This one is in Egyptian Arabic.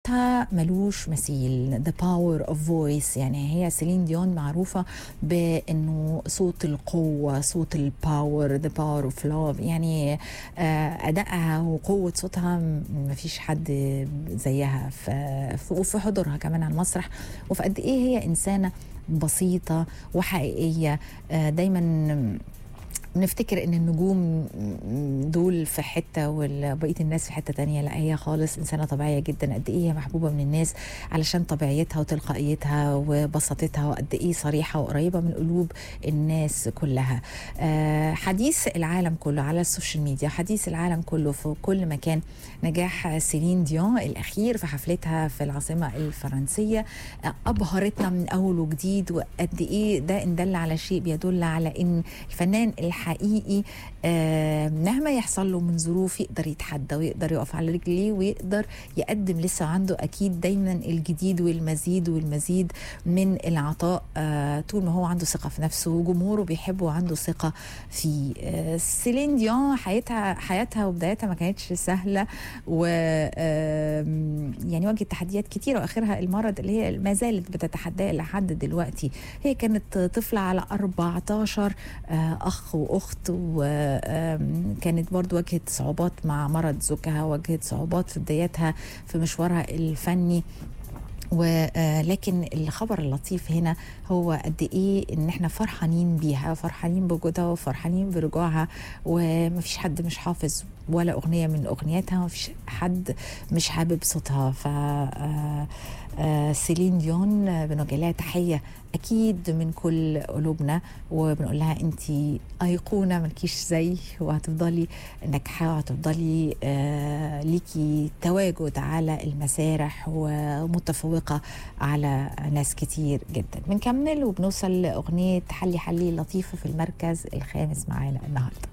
صوتها ملوش مثيل the power of voice يعني هي سيلين ديون معروفة بأنه صوت القوة صوت الباور the power of love يعني آه، أدائها وقوة صوتها م- مفيش حد زيها في في- وفي حضورها كمان على المسرح وفي قد إيه هي إنسانة بسيطة وحقيقية آه، دايما بنفتكر ان النجوم دول في حته وبقيه الناس في حته تانية لا هي خالص انسانه طبيعيه جدا قد ايه هي محبوبه من الناس علشان طبيعيتها وتلقائيتها وبساطتها وقد ايه صريحه وقريبه من قلوب الناس كلها آه، حديث العالم كله على السوشيال ميديا حديث العالم كله في كل مكان نجاح سيلين ديون الاخير في حفلتها في العاصمه الفرنسيه آه، ابهرتنا من اول وجديد وقد ايه ده ان دل على شيء بيدل على ان الفنان الحقيقي آه، مهما يحصل له من ظروف يقدر يتحدى ويقدر يقف على رجليه ويقدر يقدم لسه عنده اكيد دايما الجديد والمزيد والمزيد من العطاء آه، طول ما هو عنده ثقه في نفسه وجمهوره بيحبه وعنده ثقه فيه آه، سيلين ديون حياتها حياتها وبدايتها ما كانتش سهله و آم، يعني واجهت تحديات كتيره واخرها المرض اللي هي ما زالت بتتحداه لحد دلوقتي هي كانت طفله على 14 آه، اخ واخت وكانت برضو واجهت صعوبات مع مرض زوجها واجهت صعوبات في بداياتها في مشوارها الفني ولكن الخبر اللطيف هنا هو قد ايه ان احنا فرحانين بيها فرحانين بوجودها وفرحانين برجوعها ومفيش حد مش حافظ ولا اغنيه من اغنياتها مفيش حد مش حابب صوتها ف آه، آه، سيلين ديون آه، بنوجه لها تحيه اكيد من كل قلوبنا وبنقول لها انت ايقونه ملكيش زي وهتفضلي ناجحه وهتفضلي آه، ليكي تواجد على المسارح ومتفوقه على ناس كتير جدا بنكمل وبنوصل لاغنيه حلي حلي لطيفه في المركز الخامس معانا النهارده